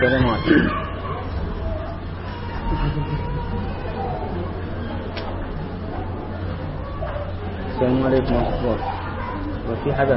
السلام عليكم السلام عليكم ورحمة الله وفي حاجة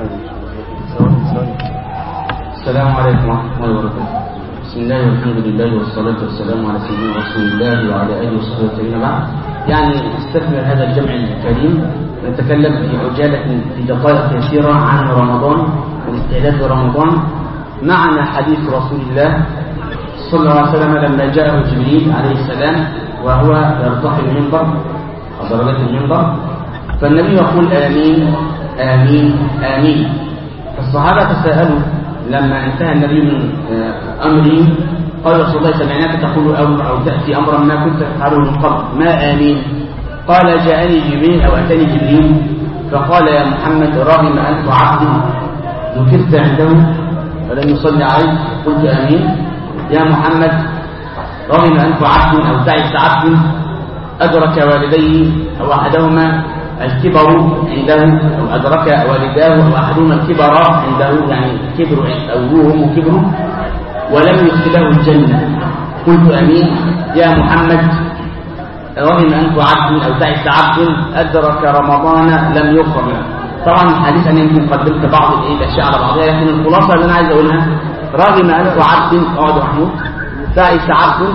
السلام عليكم ورحمة الله وبركاته بسم الله والحمد لله والصلاة والسلام على سيدنا رسول الله وعلى آله وصحبه وسلم بعد يعني استثمر هذا الجمع الكريم نتكلم في عجالة في دقائق يسيرة عن رمضان والاستعداد لرمضان معنى حديث رسول الله صلى الله عليه وسلم لما جاءه جبريل عليه السلام وهو يرتحل المنبر حضرات المنبر فالنبي يقول آمين آمين آمين فالصحابة تساءلوا لما انتهى النبي من أمره قال رسول الله سمعناك تقول أمر أو تأتي أمرا ما كنت تفعله من قبل ما آمين قال جاءني جبريل أو أتاني جبريل فقال يا محمد رغم أنت عبد ذكرت عنده فلم يصلي عليك قلت آمين يا محمد رغم أنت عبد أو تعس عبد أدرك والديه أو أحدهما الكبر عنده أو أدرك والداه أو أحدهما الكبر عنده يعني كبر أبوهم وكبره ولم يدخله الجنة قلت أمين يا محمد رغم أنت عبد أو تعس عبد أدرك رمضان لم يغفر له طبعا الحديث أنا يمكن قدمت بعض الأشياء على بعضها لكن الخلاصة اللي أنا عايز أقولها رغم أنت عبد اقعد محمود تعس عبد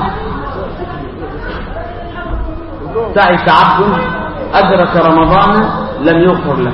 تعس عبد أدرك رمضان لم يغفر له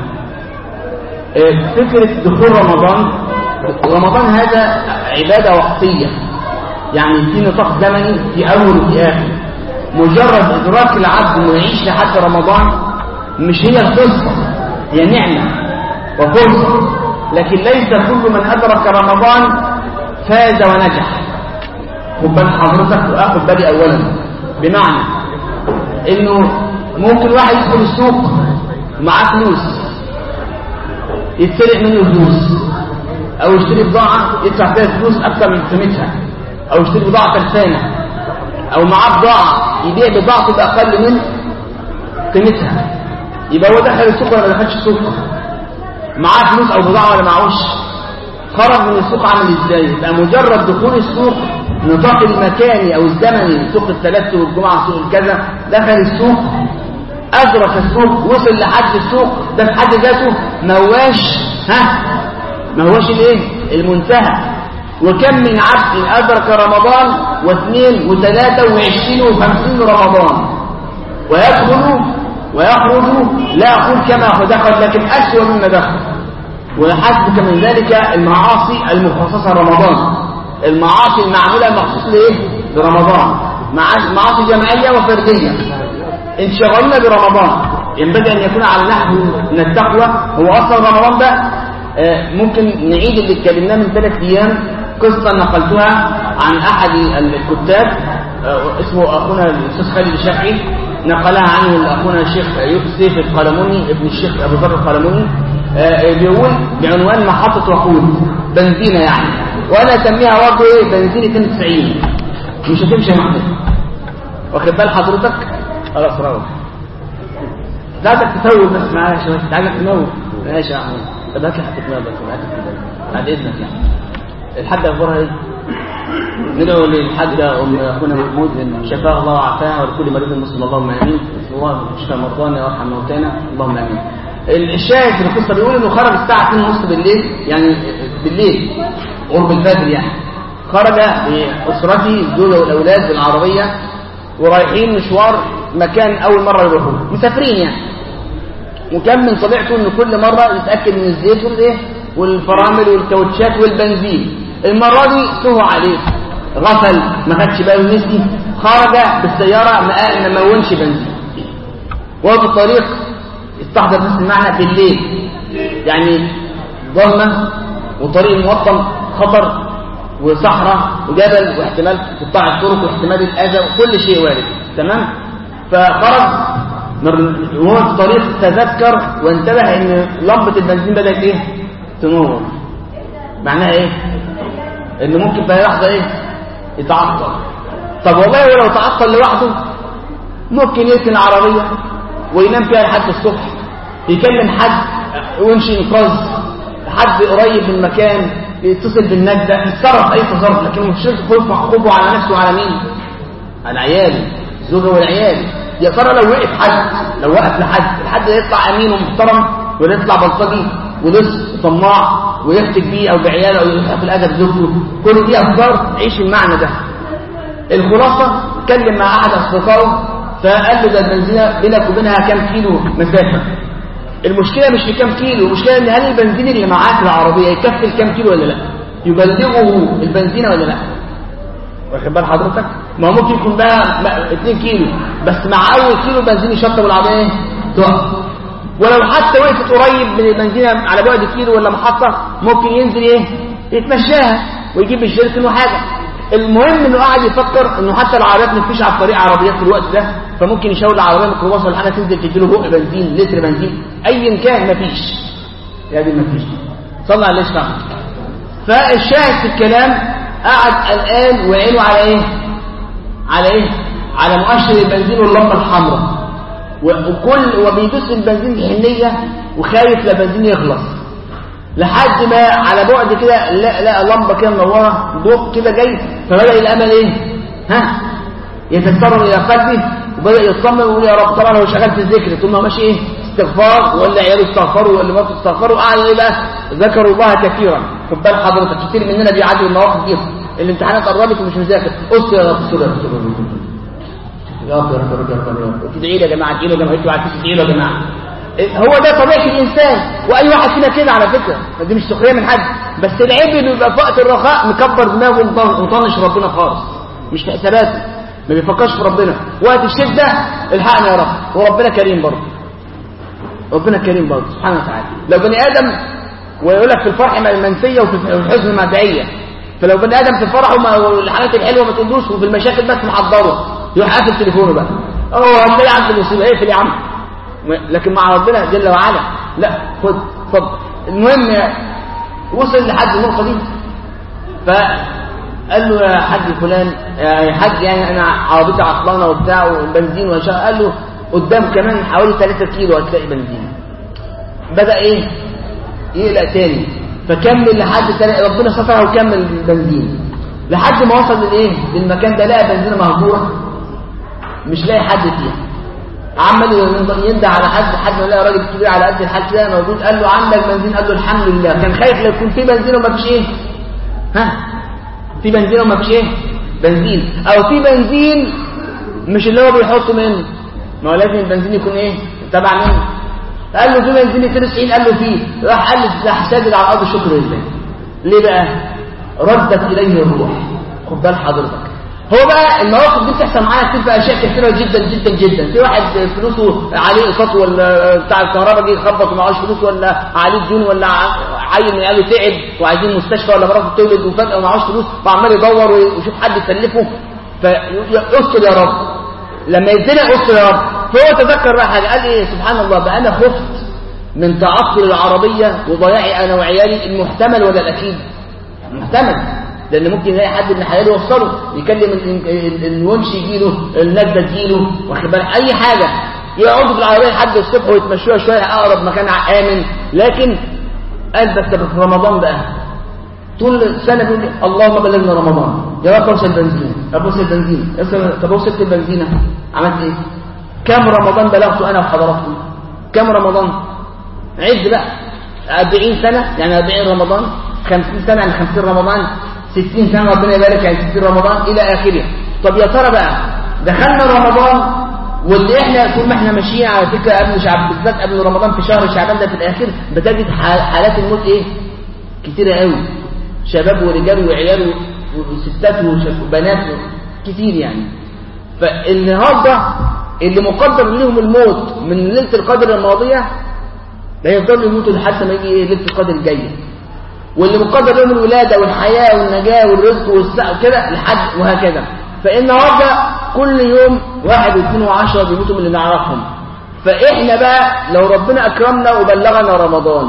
فكرة دخول رمضان رمضان هذا عبادة وقتية يعني في نطاق زمني في أول وفي آخر مجرد إدراك العبد إنه يعيش لحد رمضان مش هي القصة هي نعمة وفرصة لكن ليس كل من أدرك رمضان فاز ونجح خد بال حضرتك وآخد بالي أولا بمعنى إنه ممكن واحد يدخل السوق معاه فلوس يتسرق منه فلوس او يشتري بضاعة يدفع فيها فلوس اكثر من قيمتها او يشتري بضاعة تلفانة او معاه بضاعة يبيع بضاعته باقل من قيمتها يبقى هو دخل السوق ولا ما دخلش السوق معاه فلوس او بضاعة ولا معهوش خرج من السوق عمل ازاي يبقى مجرد دخول السوق نطاق المكاني او الزمني سوق الثلاث والجمعة سوق الكذا دخل السوق أدرك السوق وصل لحد السوق ده في حد ذاته ما هواش ها ما هواش الايه المنتهى وكم من عبد أدرك رمضان واثنين وثلاثة وعشرين وخمسين رمضان ويدخل ويخرج لا أقول كما دخل لكن أسوأ مما دخل وحسبك من ذلك المعاصي المخصصة رمضان المعاصي المعمولة مخصوص لإيه لرمضان معاصي جماعية وفردية انشغلنا برمضان ينبغي أن يكون على نحو من التقوى هو أصلا رمضان ده ممكن نعيد اللي اتكلمناه من ثلاث أيام قصة نقلتها عن أحد الكتاب اسمه أخونا الأستاذ خالد الشافعي نقلها عنه أخونا الشيخ يوسف القلموني ابن الشيخ أبو ذر القلموني بيقول بعنوان محطة وقود بنزينة يعني وأنا أسميها برضه إيه بنزينة 92 مش هتمشي يا محمود واخد بال حضرتك خلاص روح عايزك تسوي بس معايا شويه انت عايزك تنوم ماشي يا احمد طب هات لي حته ميه بس معاك بعد اذنك يعني الحاجه اخبارها ايه ندعو للحاجة أم أخونا محمود شفاء الله وعافاها ولكل مريض مسلم اللهم آمين نسأل الله يشفى مرضانا ويرحم موتانا اللهم آمين الشاهد في القصة بيقول إنه خرج الساعة 2:30 بالليل يعني بالليل قرب الفجر يعني خرج بأسرته الزوجة والأولاد بالعربية ورايحين مشوار مكان أول مرة يروحوه مسافرين يعني وكان من طبيعته إن كل مرة يتأكد من الزيت والإيه والفرامل والكاوتشات والبنزين المرة دي سهوا عليه غفل ما خدش باله نسي خرج بالسيارة ما ما مونش بنزين وهو في الطريق استحضر نفس المعنى بالليل يعني ظلمة وطريق موطن خطر وصحراء وجبل واحتمال قطاع الطرق واحتمال الأذى وكل شيء وارد تمام فخرج وهو في الطريق تذكر وانتبه ان لمبة البنزين بدأت ايه تنور معناها ايه ان ممكن في لحظة ايه يتعطل طب والله ولو تعطل لوحده ممكن يركن العربية وينام فيها لحد الصبح يكلم حد ويمشي انقاذ حد قريب من المكان يتصل بالنجدة يتصرف أي تصرف لكن مش شرط خوف خوفه على نفسه وعلى مين؟ على عياله الزوجة والعيال يا ترى لو وقف حد لو وقف لحد الحد ده يطلع أمين ومحترم ولا يطلع بلطجي ولص وطماع ويفتك بيه أو بعياله أو يحب الأدب زوجته كل دي أفكار عيش المعنى ده الخلاصة اتكلم مع أحد أصدقائه فقال له ده البنزينة بينك وبينها كام كيلو مسافة المشكلة مش في كام كيلو المشكلة ان هل البنزين اللي معاه في العربية يكفي الكام كيلو ولا لا يبلغه البنزينة ولا لا واخد بال حضرتك ما هو ممكن يكون بقى 2 كيلو بس مع اول كيلو بنزين يشطب العربية تقف ولو حتى وقفت قريب من البنزينة على بعد كيلو ولا محطة ممكن ينزل ايه يتمشاها ويجيب الجيركن وحاجة المهم انه قاعد يفكر انه حتى العربيات ما فيش على الطريق عربيات في الوقت ده فممكن يشاور العربيه ميكروباص ولا حاجه تنزل تديله بق بنزين لتر بنزين ايا كان ما فيش يا دي ما فيش صلى على الاسلام فالشاهد في الكلام قعد قلقان وعينه على ايه على ايه على مؤشر البنزين واللمبه الحمراء وكل وبيدوس البنزين بحنيه وخايف لا بنزين يخلص لحد ما على بعد كده لا لا لمبه كده منوره ضوء كده جاي فبدا الامل ايه ها يتسرب الى قلبه وبدا يطمن ويقول يا رب طبعا هو شغال في الذكر طول ما ماشي ايه استغفار ولا عياله استغفروا ولا مراته استغفروا قاعد ايه بقى ذكروا الله كثيرا خد بال حضرتك كتير مننا بيعدي المواقف دي الامتحانات قربت ومش مذاكر قص يا رب استر يا رب يا رب يا رب يا رب يا رب تدعي لي يا جماعه تدعي لي يا جماعه تدعي لي يا جماعه هو ده طبيعة الإنسان وأي واحد فينا كده على فكرة دي مش سخرية من حد بس العيب اللي بيبقى في وقت الرخاء مكبر دماغه ومطنش ربنا خالص مش في حساباته ما بيفكرش في ربنا وقت الشدة الحقنا يا رب وربنا كريم برضه ربنا كريم برضه سبحانه وتعالى لو بني آدم ويقول لك في الفرح منسية وفي الحزن مدعية فلو بني آدم في الفرح والحالات الحلوة ما تقولوش وفي المشاكل بس محضره يروح قافل تليفونه بقى هو هتلاقي عند المصيبة اقفل يا عم لكن مع ربنا جل وعلا لا خد اتفضل المهم وصل لحد النقطه دي فقال له يا حاج فلان يا حاج يعني انا عربيتي عطلانه وبتاع وبنزين وشاء قال له قدام كمان حوالي 3 كيلو هتلاقي بنزين بدا ايه يقلق تاني فكمل لحد تاني ربنا سترها وكمل البنزين لحد ما وصل للايه للمكان ده لقى بنزينه مهجوره مش لاقي حد فيها عمال يندى على حد حد ما لقى راجل كبير على قد الحال كده موجود قال له عندك بنزين قال له الحمد لله كان خايف لو يكون في بنزين وما فيش ايه ها في بنزين وما فيش ايه بنزين او في بنزين مش اللي هو بيحط منه ما هو لازم البنزين يكون ايه تبع منه قال له في بنزين 92 قال له فيه راح قال له راح ساجد على الارض شكر لله ليه بقى ردت اليه الروح خد بال حضرتك هو بقى المواقف دي بتحصل معانا كتير في اشياء كثيره جدا جدا جدا في واحد فلوسه عليه اقساط ولا بتاع الكهرباء جه يخبط ومعهوش فلوس ولا عليه ديون ولا عيل من عياله تعب وعايزين مستشفى ولا مراته تولد وفجاه ومعهوش فلوس وعمال يدور ويشوف حد يسلفه فيستر يا رب لما يتزنق استر يا رب فهو تذكر بقى حاجه قال ايه سبحان الله بقى انا خفت من تعطل العربيه وضياعي انا وعيالي المحتمل ولا الاكيد محتمل لان ممكن يلاقي حد من حلاله يوصله يكلم الونش يجي له النجده تجي له واخد بالك اي حاجه يقعدوا في العربيه لحد الصبح ويتمشوها شويه اقرب مكان امن لكن قال بس في رمضان بقى طول السنه بيقول لي اللهم بلغنا رمضان يا رب اوصل بنزين يا رب اوصل بنزين طب وصلت البنزينه عملت ايه؟ كم رمضان بلغته انا وحضراتكم؟ كم رمضان؟ عد بقى 40 سنه يعني 40 رمضان 50 سنه يعني 50 رمضان 60 سنة ربنا يبارك يعني 60 رمضان إلى آخره طب يا ترى بقى دخلنا رمضان واللي احنا طول ما احنا ماشيين على فكرة قبل شعب بالذات قبل رمضان في شهر شعبان ده في الآخر بتجد حالات الموت ايه كتيرة قوي شباب ورجال وعيال وستات وبنات كتير يعني فالنهارده اللي مقدر لهم الموت من ليلة القدر الماضية لا يفضلوا يموتوا لحد ما يجي ليلة القدر الجايه واللي مقدر لهم الولادة والحياة والنجاة والرزق والسقف كده لحد وهكذا فإن النهارده كل يوم واحد واثنين وعشرة بيموتوا من اللي نعرفهم فإحنا بقى لو ربنا أكرمنا وبلغنا رمضان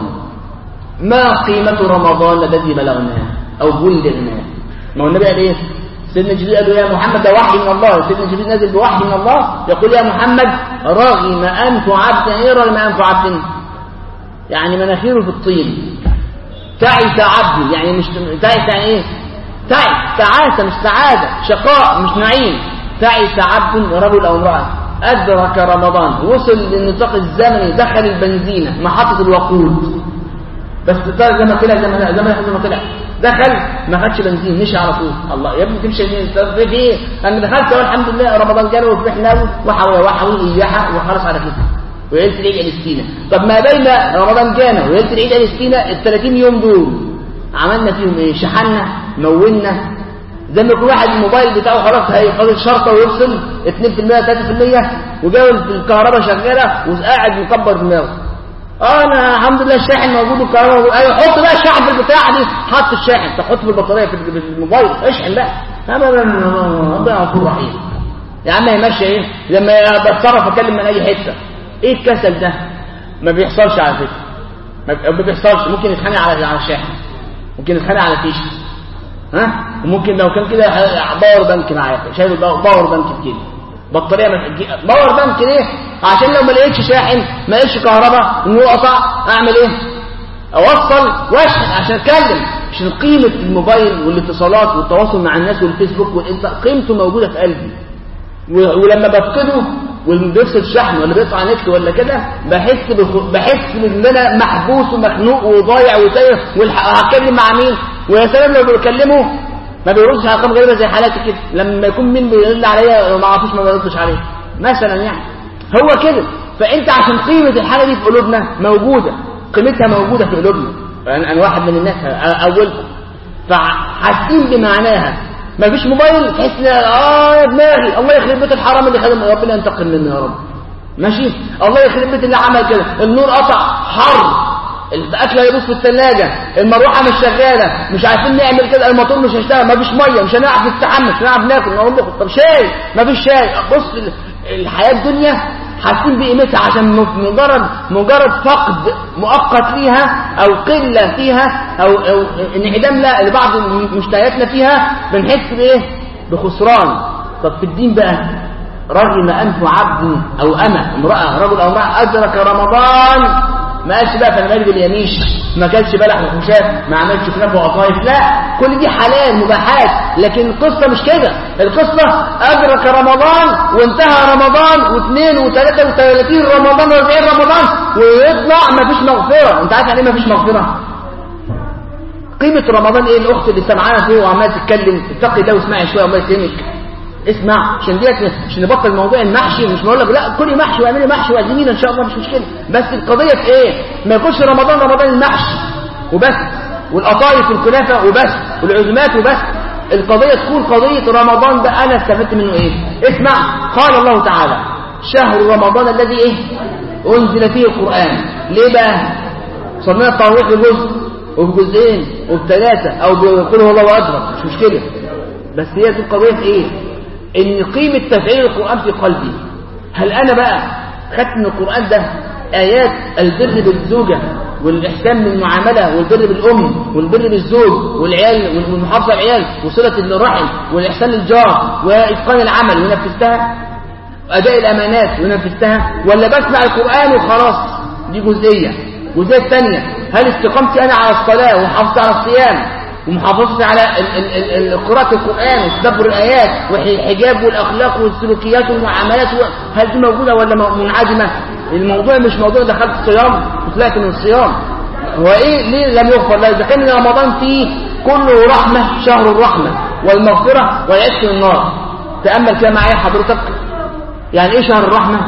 ما قيمة رمضان الذي بلغناه أو بلغناه ما هو النبي قال إيه سيدنا جبريل قال له يا محمد ده وحي من الله سيدنا جبريل نازل بوحي من الله يقول يا محمد رغم أنف عبد إيه رغم أنف عبد يعني مناخيره في الطين تعس عبدي يعني مش تعس يعني ايه تعس تعاسة مش سعادة شقاء مش نعيم تعس عبد رجل او امرأة أدرك رمضان وصل للنطاق الزمني دخل البنزينة محطة الوقود بس طلع زي ما طلع زي ما زي ما زي ما طلع دخل ما خدش بنزين مشي على طول الله يا ابني تمشي منين في ايه انا دخلت اهو الحمد لله رمضان جانا وفرحنا وحاول وحاول اياها وخلاص على كده وليله العيد الستينه طب ما بين رمضان جانا وليله العيد الستينه ال 30 يوم دول عملنا فيهم ايه شحنا مولنا زي ما يكون واحد الموبايل بتاعه خلاص هيخلص الشرطه ويفصل 2% 3% وجاي الكهرباء شغاله وقاعد مكبر دماغه اه انا الحمد لله الشاحن موجود والكهرباء موجود ايوه حط بقى الشاحن في البتاع دي حط الشاحن تحط في البطاريه في الموبايل اشحن بقى ابدا ربنا غفور رحيم يا عم هي ماشيه ايه لما بتصرف اكلم من اي حته ايه الكسل ده ما بيحصلش على فكره ما بيحصلش ممكن يتخانق على على الشاحن ممكن يتخانق على فيشه ها وممكن لو كان كده باور بنك معايا شايل باور بنك كده بطاريه ما تجي باور بنك ليه عشان لو ما لقيتش شاحن ما لقيتش كهرباء النور قطع اعمل ايه اوصل واشحن عشان اتكلم عشان قيمه الموبايل والاتصالات والتواصل مع الناس والفيسبوك والانت قيمته موجوده في قلبي ولما بفقده واللي بيفصل شحن ولا بيقطع نت ولا كده بحس بخ... بحس ان انا محبوس ومخنوق وضايع وتايه وهتكلم مع مين ويا سلام لو بكلمه ما بيردش على ارقام غريبه زي حالاتي كده لما يكون مين بيرد عليا ما اعرفوش ما بيردش عليه مثلا يعني هو كده فانت عشان قيمه الحاجه دي في قلوبنا موجوده قيمتها موجوده في قلوبنا انا يعني واحد من الناس اولكم فحاسين بمعناها ما فيش موبايل تحس اه يا دماغي الله يخرب بيت الحرام اللي خدم ربنا ينتقم منه يا رب ماشي الله يخرب بيت اللي عمل كده النور قطع حر الاكل هيبوظ في الثلاجه المروحه مش شغاله مش عارفين نعمل كده الموتور مش هيشتغل مفيش ميه مش هنعرف نستحمل مش هنعرف ناكل نقول لكم طب شاي مفيش شاي بص الحياه الدنيا حاسين بقيمتها عشان مجرد مجرد فقد مؤقت ليها او قله فيها او او انعدام لبعض مشتهياتنا فيها بنحس بايه بخسران طب في الدين بقى رغم انف عبد او امه امراه رجل او امراه ادرك رمضان ما قالش بقى فانا مالي باليميش ما كانش بلح وخشاف ما عملش كنافه وقطايف لا كل دي حلال مباحات لكن القصه مش كده القصه ادرك رمضان وانتهى رمضان واثنين وثلاثه وثلاثين رمضان واربعين رمضان ويطلع ما فيش مغفره انت عارف يعني ايه ما فيش مغفره قيمه رمضان ايه الاخت اللي سمعانا فيه وعماله تتكلم اتقي ده واسمعي شويه الله يكرمك اسمع عشان ديت عشان نبطل موضوع المحشي مش بقول لك لا كلي محشي واعملي محشي واعزمينا ان شاء الله مش مشكله بس القضيه في ايه ما يكونش رمضان رمضان المحشي وبس والقطايف والكنافه وبس والعزومات وبس القضيه تكون قضيه رمضان ده انا استفدت منه ايه اسمع قال الله تعالى شهر رمضان الذي ايه انزل فيه القران ليه بقى صلينا التراويح بجزء وبجزئين وبثلاثه او بقول هو الله ادرك مش مشكله بس هي دي القضيه في ايه ان قيمة تفعيل القرآن في قلبي هل انا بقى خدت من القرآن ده ايات البر بالزوجة والاحسان بالمعاملة والبر بالام والبر بالزوج والعيال والمحافظة على العيال وصلة الرحم والاحسان للجار واتقان العمل ونفذتها اداء الامانات ونفذتها ولا بسمع القرآن وخلاص دي جزئية الجزئية الثانية هل استقامتي انا على الصلاة وحافظت على الصيام ومحافظتي على قراءة القرآن وتدبر الآيات والحجاب والأخلاق والسلوكيات والمعاملات هل دي موجودة ولا منعدمة الموضوع مش موضوع دخلت الصيام وطلعت من الصيام هو إيه ليه لم يغفر له إذا كان رمضان فيه كله رحمة شهر الرحمة والمغفرة والعتق من النار تأمل كده معايا حضرتك يعني إيه شهر الرحمة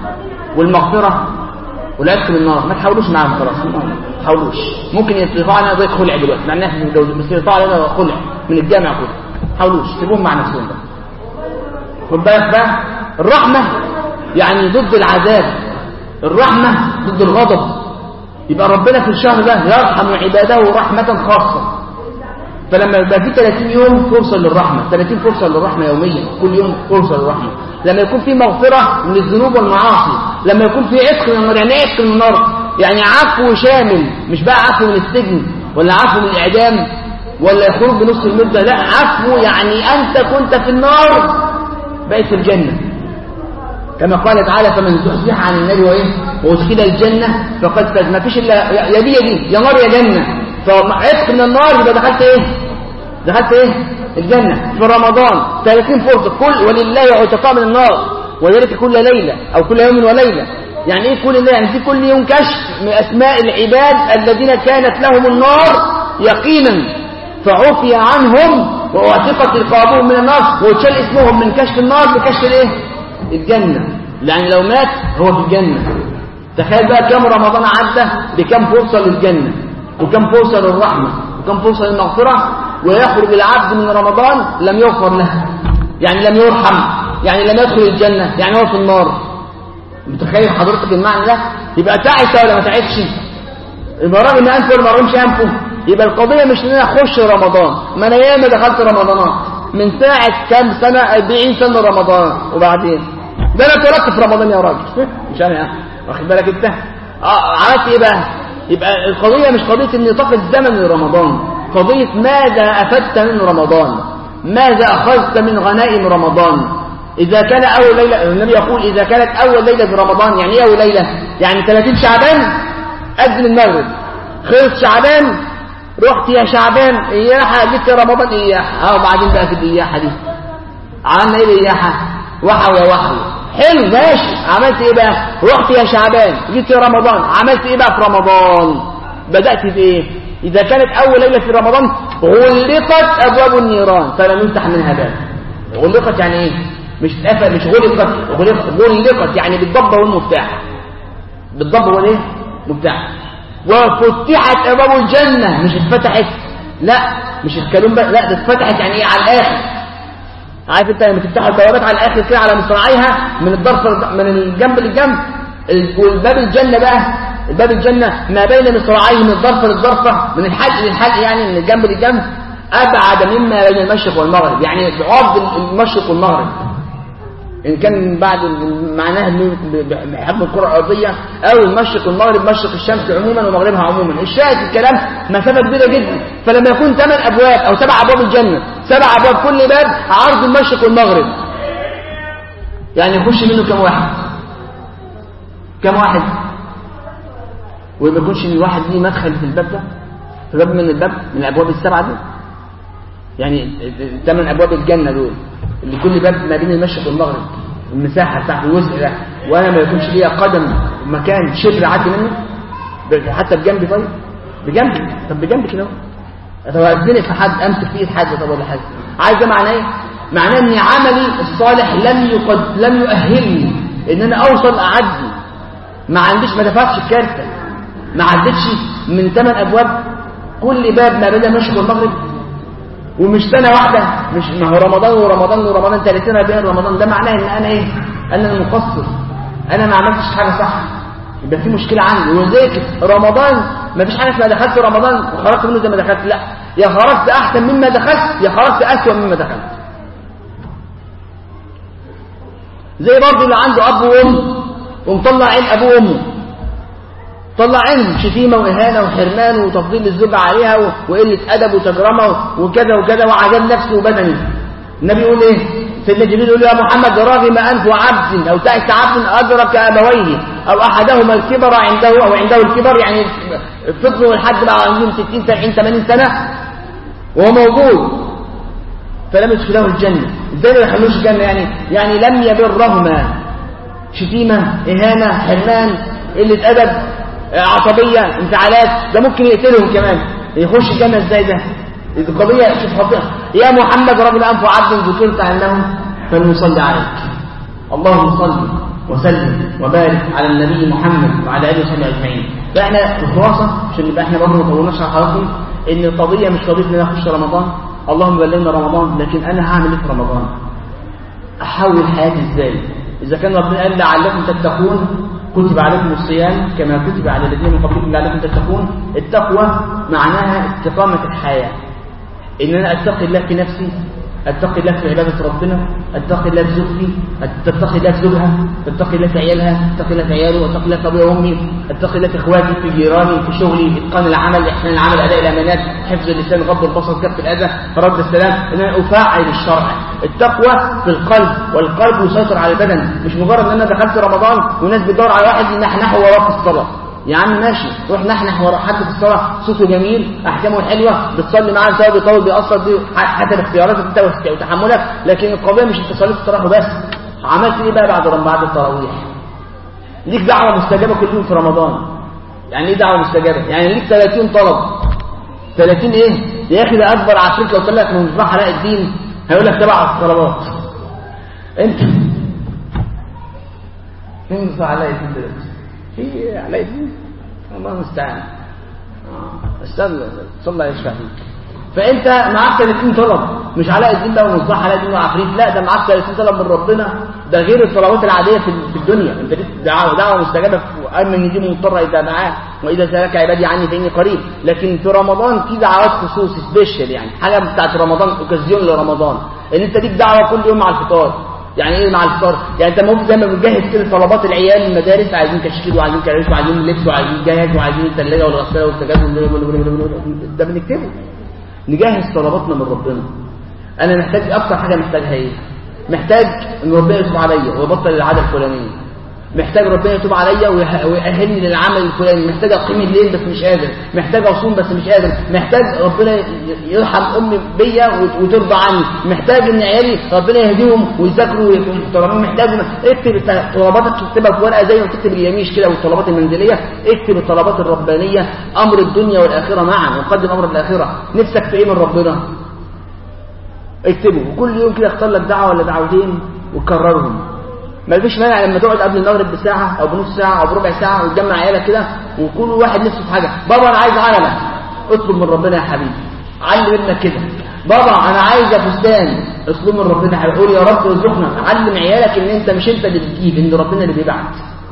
والمغفرة والعتق من النار ما تحاولوش معاهم خلاص ما تحاولوش ممكن يطلقوا علينا ضيق خلع دلوقتي مع الناس في الجوز بس يطلقوا علينا خلع من الجامع كله حاولوش سيبوهم مع نفسهم بقى خد بالك بقى الرحمه يعني ضد العذاب الرحمه ضد الغضب يبقى ربنا في الشهر ده يرحم عباده رحمه خاصه فلما يبقى في 30 يوم فرصه للرحمه 30 فرصه للرحمه يوميا كل يوم فرصه للرحمه لما يكون في مغفره من الذنوب والمعاصي لما يكون في عتق من النار يعني ايه عتق من النار يعني عفو شامل مش بقى عفو من السجن ولا عفو من الإعدام ولا خروج بنص المدة لا عفو يعني أنت كنت في النار بقيت في الجنة كما قال تعالى فمن زحزح عن النار وإيه وادخل الجنة فقد فاز ما فيش إلا يا دي يا دي يا نار يا جنة فعتق من النار يبقى دخلت ايه دخلت ايه الجنة في رمضان 30 فرصة كل ولله عتقاء من النار وذلك كل ليلة او كل يوم وليلة يعني ايه كل ليلة يعني في كل يوم كشف من اسماء العباد الذين كانت لهم النار يقينا فعفي عنهم واعتقت رقابهم من النار واتشال اسمهم من كشف النار لكشف الايه الجنة يعني لو مات هو في الجنة تخيل بقى كم رمضان عدى بكم فرصة للجنة وكم فرصة للرحمة وكم فرصة للمغفرة ويخرج العبد من رمضان لم يغفر له يعني لم يرحم يعني لم يدخل الجنة يعني هو في النار متخيل حضرتك المعنى ده يبقى تعس ولا ما تعسش يبقى راجل ما انفه ولا ما رغمش انفه يبقى القضية مش ان انا اخش رمضان ما انا ياما دخلت رمضانات من ساعة كام سنة 40 سنة رمضان وبعدين ده انا اتولدت في رمضان يا راجل مش انا يعني واخد بالك انت اه عملت ايه بقى يبقى القضية مش قضية النطاق الزمني لرمضان قضية ماذا افدت من رمضان ماذا اخذت من غنائم رمضان اذا كان اول ليلة النبي يقول اذا كانت اول ليلة في رمضان يعني ايه اول ليلة يعني 30 شعبان اذن المغرب خلص شعبان رحت يا شعبان اياحة جبت رمضان اياحة اه وبعدين بقى في الاياحة دي عملنا ايه الاياحة وحو يا وحو حلو ماشي عملت ايه بقى رحت يا شعبان جبت رمضان عملت ايه بقى في رمضان بدأت بايه اذا كانت اول ليلة في رمضان غلقت ابواب النيران فلم يفتح منها باب غلقت يعني ايه مش اتقفل مش غلقت غلقت غلقت يعني بالضبط والمفتاح بالضبط والايه مفتاح وفتحت ابواب الجنه مش اتفتحت لا مش الكلام بقى لا ده اتفتحت يعني ايه على الاخر عارف انت لما تفتح البوابات على الاخر كده على مصراعيها من الضرف من الجنب للجنب والباب الجنه بقى الباب الجنه ما بين مصراعيه من الضرفه للضرفه من الحلق للحلق يعني من الجنب للجنب ابعد مما بين المشرق والمغرب يعني بعد المشرق والمغرب إن كان بعد معناها بحجم الكرة الأرضية أو المشرق والمغرب مشرق الشمس عموما ومغربها عموما الشاهد في الكلام مسافة كبيرة جدا فلما يكون ثمان أبواب أو سبع أبواب الجنة سبع أبواب كل باب عرض المشرق والمغرب يعني يخش منه كم واحد كم واحد وما يكونش من واحد ليه مدخل في الباب ده في باب من الباب من الأبواب السبعة دي يعني ثمان أبواب الجنة دول اللي كل باب ما بين المشرق والمغرب المساحة بتاعت الوسع ده وانا ما يكونش ليا قدم مكان شبر عدي منه حتى بجنبي طيب بجنبي طب بجنبي كده طب اتزنق في حد امسك في ايد حد طب ولا حاجه عايز ده معناه ايه معناه ان عملي الصالح لم يقد لم يؤهلني ان انا اوصل اعدي ما عنديش ما دفعتش الكارته ما عدتش من ثمان ابواب كل باب ما بين المشرق والمغرب ومش سنة واحدة مش ما هو رمضان ورمضان ورمضان 30 40 رمضان ده معناه ان انا ايه انا المقصر انا ما عملتش حاجة صح يبقى في مشكلة عندي ولذلك رمضان ما فيش حاجة اسمها دخلت رمضان وخرجت منه زي ما دخلت لا يا خرجت احسن مما دخلت يا خرجت اسوأ مما دخلت زي برضه اللي عنده اب وام ومطلع عين ابوه وامه طلع عينهم شتيمة وإهانة وحرمان وتفضيل الزوجة عليها وقلة أدب وتجرمة وكذا وكذا وعذاب نفسي وبدني النبي يقول إيه سيدنا جبريل يقول يا محمد رغم أنف عبد أو تأس عبد أدرك أبويه أو أحدهما الكبر عنده أو عنده الكبر يعني فضلوا لحد بقى عندهم 60 70 80 سنة وهو موجود فلم يدخله الجنة ازاي ما يدخلوش الجنة يعني يعني لم يبرهما شتيمة إهانة حرمان قلة أدب عصبية انفعالات ده ممكن يقتلهم كمان يخش الجنة ازاي ده القضية شوف خطيئة يا محمد رجل أنف عبد ذكرت عنهم فلنصلي عليك اللهم صل وسلم وبارك على النبي محمد وعلى آله وصحبه أجمعين فإحنا الخلاصة عشان يبقى إحنا برضه ما طولناش على حضراتكم إن القضية مش قضية إن أنا أخش رمضان اللهم بلغنا رمضان لكن أنا هعمل إيه في رمضان أحول حياتي إزاي إذا كان ربنا قال لعلكم تتقون كتب عليكم الصيام كما كتب على الذين من قبلكم لعلكم تتقون التقوى معناها استقامة الحياة إن أنا أتقي الله في نفسي أتقي الله في عبادة ربنا أتقي الله في زوجتي أتقي الله في زوجها أتقي الله في عيالها أتقي الله في عياله أتقي الله في أبويا وأمي أتقي الله في إخواتي في جيراني في شغلي إتقان العمل إحسان العمل أداء الأمانات حفظ اللسان غض البصر كف الأذى رد السلام إن أنا أفعل الشرع التقوى في القلب والقلب يسيطر على البدن مش مجرد ان انا دخلت رمضان والناس بتدور على واحد ينحنحه وراه في الصلاه يا عم ماشي روح نحنح ورا حد في الصلاه صوته جميل احكامه حلوه بتصلي معاه سواء بيطول بيأثر دي حسب اختياراتك انت وتحملك لكن القضيه مش انت صليت التراويح بس عملت ايه بقى بعد بعد التراويح ليك دعوه مستجابه كل يوم في رمضان يعني ايه دعوه مستجابه يعني ليك 30 طلب 30 ايه يا اخي ده اكبر عفريت لو طلعت من مصباح علاء الدين هيقول لك تبع الطلبات انت مين مصباح علاء الدين دلوقتي في علاء الدين الله المستعان اه استنى صلى يشفع فيك فانت معاك 30 طلب مش علاء الدين بقى ومصباح علاء الدين وعفريت لا ده معاك 30 طلب من ربنا ده غير الطلبات العاديه في في الدنيا انت ليك دعوه دعوه مستجابه وامن يجيب مضطر اذا دعاه واذا سالك عبادي عني فاني قريب لكن في رمضان في دعوات خصوص سبيشال يعني حاجه بتاعت رمضان اوكازيون لرمضان ان انت ليك دعوه كل يوم مع الفطار يعني ايه مع الفطار يعني انت ممكن زي ما بتجهز كده طلبات العيال المدارس عايزين كشكيل وعايزين كراسي وعايزين لبس وعايزين جهاز وعايزين الثلاجه والغساله والسجاد ده بنكتبه نجهز طلباتنا من ربنا انا محتاج اكتر حاجه محتاجها ايه محتاج ان ربنا يتوب عليا ويبطل العاده الفلانيه محتاج ربنا يتوب عليا ويأهلني للعمل الفلاني محتاج اقيم الليل بس مش قادر محتاج اصوم بس مش قادر محتاج ربنا يرحم امي بيا وترضى عني محتاج ان عيالي ربنا يهديهم ويذاكروا ويكونوا محترمين محتاج اكتب طلباتك تكتبها في ورقه زي ما تكتب اليميش كده والطلبات المنزليه اكتب الطلبات الربانيه امر الدنيا والاخره معا وقدم امر الاخره نفسك في ايه من ربنا اكتبه وكل يوم كده اختار لك دعوه ولا دعوتين وكررهم ما فيش مانع لما تقعد قبل المغرب بساعة أو بنص ساعة أو بربع ساعة وتجمع عيالك كده وكل واحد نفسه في حاجة بابا أنا عايز علمة اطلب من ربنا يا حبيبي علم ابنك كده بابا أنا عايز فستان اطلب من ربنا هيقول يا رب ارزقنا علم عيالك إن أنت مش أنت اللي بتجيب إن ربنا اللي بيبعت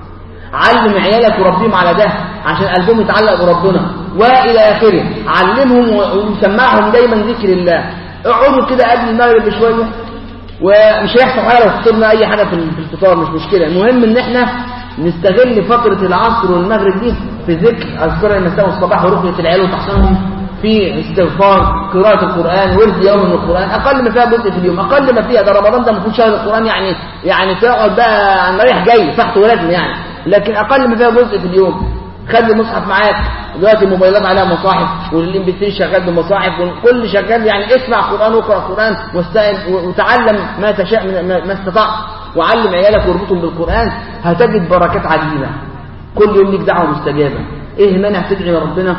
علم عيالك وربيهم على ده عشان قلبهم يتعلق بربنا وإلى آخره علمهم وسمعهم دايما ذكر الله اقعدوا كده قبل المغرب بشوية ومش هيحصل حاجه لو فطرنا اي حاجه في الفطار مش مشكله المهم ان احنا نستغل فتره العصر والمغرب دي في ذكر اذكار المساء والصباح ورقيه العيال وتحصينهم في استغفار قراءة القرآن ورد يوم من القرآن أقل ما فيها جزء في اليوم أقل ما فيها ده رمضان ده المفروض شهر القرآن يعني يعني تقعد بقى عن رايح جاي فحت ولازم يعني لكن أقل ما فيها جزء في اليوم خلي المصحف معاك دلوقتي الموبايلات عليها مصاحف والام بي 3 شغال بمصاحف وكل شغال يعني اسمع قران واقرا قران واستعن وتعلم ما تشاء من ما استطعت وعلم عيالك واربطهم بالقران هتجد بركات عجيبه كل يوم ليك دعوه مستجابه ايه مانع تدعي لربنا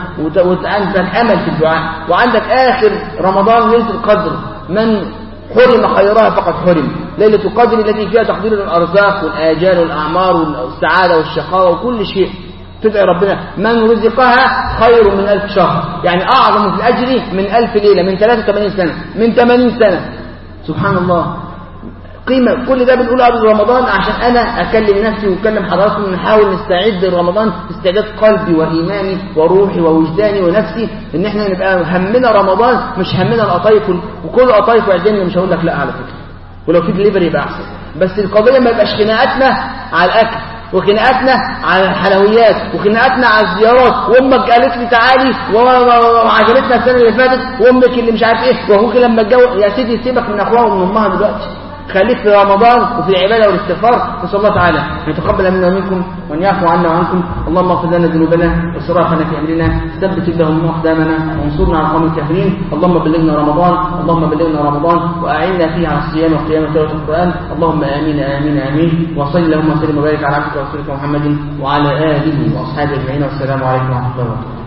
وعندك امل في الدعاء وعندك اخر رمضان ليله القدر من حرم خيرها فقد حرم ليلة القدر التي فيها تقدير الأرزاق والآجال والأعمار والسعادة والشقاوة وكل شيء تدعي ربنا من رزقها خير من ألف شهر يعني أعظم في الأجر من ألف ليلة من 83 سنة من 80 سنة سبحان الله قيمة كل ده بنقوله قبل رمضان عشان أنا أكلم نفسي وأكلم حضراتكم نحاول نستعد لرمضان استعداد قلبي وإيماني وروحي ووجداني ونفسي إن إحنا نبقى همنا رمضان مش همنا القطايف وكل قطايف وعدين مش هقول لك لا على فكرة ولو في دليفري يبقى أحسن بس القضية ما يبقاش خناقاتنا على الأكل وخناقاتنا على الحلويات وخناقاتنا على الزيارات وامك قالت لي تعالي وعجبتنا السنه اللي فاتت وامك اللي مش عارف ايه واخوك لما اتجوز يا سيدي سيبك من اخوها ومن امها دلوقتي خليك في رمضان وفي العباده والاستغفار نسال الله تعالى ان يتقبل منا ومنكم وان يعفو عنا وعنكم اللهم اغفر لنا ذنوبنا واسرافنا في امرنا ثبت اللهم اقدامنا وانصرنا على القوم الكافرين اللهم بلغنا رمضان اللهم بلغنا رمضان واعنا فيه على الصيام والقيام وتلاوه القران اللهم امين امين امين وصل اللهم وسلم وبارك على عبدك ورسولك محمد وعلى اله واصحابه اجمعين والسلام عليكم ورحمه الله وبركاته